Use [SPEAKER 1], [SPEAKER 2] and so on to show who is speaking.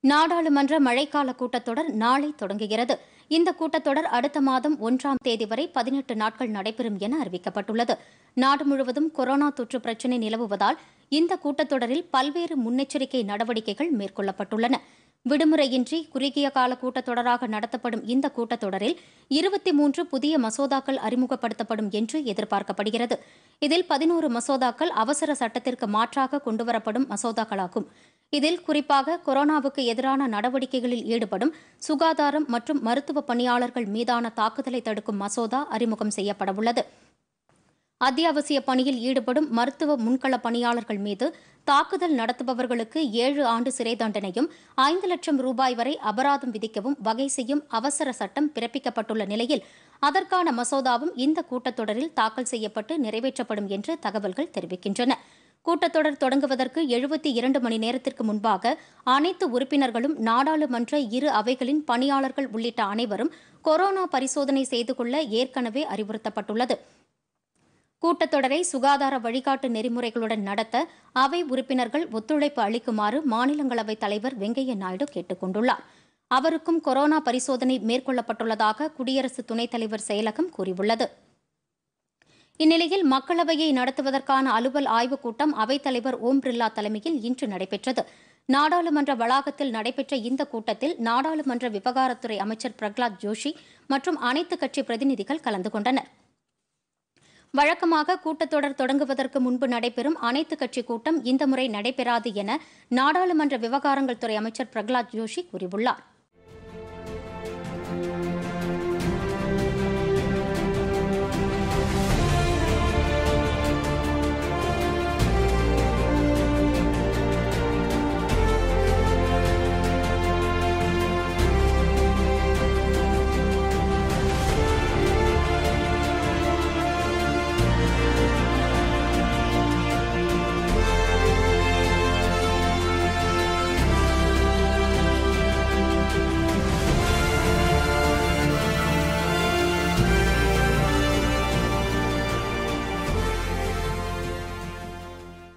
[SPEAKER 1] நாடாளுமன்ற மழைக்கால கூட்டத்தொடர் நாளை தொடங்குகிறது இந்த கூட்டத்தொடர் அடுத்த மாதம் ஒன்றாம் தேதி வரை பதினெட்டு நாட்கள் நடைபெறும் என அறிவிக்கப்பட்டுள்ளது நாடு முழுவதும் கொரோனா தொற்று பிரச்சினை நிலவுவதால் இந்த கூட்டத்தொடரில் பல்வேறு முன்னெச்சரிக்கை நடவடிக்கைகள் மேற்கொள்ளப்பட்டுள்ளன விடுமுறையின்றி குறுகிய கால கூட்டத்தொடராக நடத்தப்படும் இந்த கூட்டத்தொடரில் இருபத்தி மூன்று புதிய மசோதாக்கள் அறிமுகப்படுத்தப்படும் என்று எதிர்பார்க்கப்படுகிறது இதில் பதினோரு மசோதாக்கள் அவசர சட்டத்திற்கு மாற்றாக கொண்டுவரப்படும் மசோதாக்களாகும் இதில் குறிப்பாக கொரோனாவுக்கு எதிரான நடவடிக்கைகளில் ஈடுபடும் சுகாதாரம் மற்றும் மருத்துவ பணியாளர்கள் மீதான தாக்குதலை தடுக்கும் மசோதா அறிமுகம் செய்யப்படவுள்ளது அத்தியாவசிய பணியில் ஈடுபடும் மருத்துவ முன்கள பணியாளர்கள் மீது தாக்குதல் நடத்துபவர்களுக்கு ஏழு ஆண்டு சிறை தண்டனையும் ஐந்து லட்சம் ரூபாய் வரை அபராதம் விதிக்கவும் வகை செய்யும் அவசர சட்டம் பிறப்பிக்கப்பட்டுள்ள நிலையில் அதற்கான மசோதாவும் இந்த கூட்டத்தொடரில் தாக்கல் செய்யப்பட்டு நிறைவேற்றப்படும் என்று தகவல்கள் தெரிவிக்கின்றன கூட்டத்தொடர் தொடங்குவதற்கு எழுபத்தி இரண்டு மணி நேரத்திற்கு முன்பாக அனைத்து உறுப்பினர்களும் நாடாளுமன்ற இரு அவைகளின் பணியாளர்கள் உள்ளிட்ட அனைவரும் கொரோனா பரிசோதனை செய்து கொள்ள ஏற்கனவே அறிவுறுத்தப்பட்டுள்ளது கூட்டத்தொடரை சுகாதார வழிகாட்டு நெறிமுறைகளுடன் நடத்த அவை உறுப்பினர்கள் ஒத்துழைப்பு அளிக்குமாறு மாநிலங்களவைத் தலைவர் வெங்கையா நாயுடு கேட்டுக் கொண்டுள்ளார் அவருக்கும் கொரோனா பரிசோதனை மேற்கொள்ளப்பட்டுள்ளதாக குடியரசு துணைத் தலைவர் செயலகம் கூறியுள்ளது இந்நிலையில் மக்களவையை நடத்துவதற்கான அலுவல் ஆய்வுக் கூட்டம் அவைத்தலைவர் ஓம் பிர்லா தலைமையில் இன்று நடைபெற்றது நாடாளுமன்ற வளாகத்தில் நடைபெற்ற இந்த கூட்டத்தில் நாடாளுமன்ற விவகாரத்துறை அமைச்சர் பிரகலாத் ஜோஷி மற்றும் அனைத்துக் கட்சி பிரதிநிதிகள் கலந்து கொண்டனர் வழக்கமாக கூட்டத்தொடர் தொடங்குவதற்கு முன்பு நடைபெறும் அனைத்துக் கட்சி கூட்டம் இந்த முறை நடைபெறாது என நாடாளுமன்ற விவகாரங்கள் துறை அமைச்சர் பிரகலாத் ஜோஷி கூறியுள்ளார்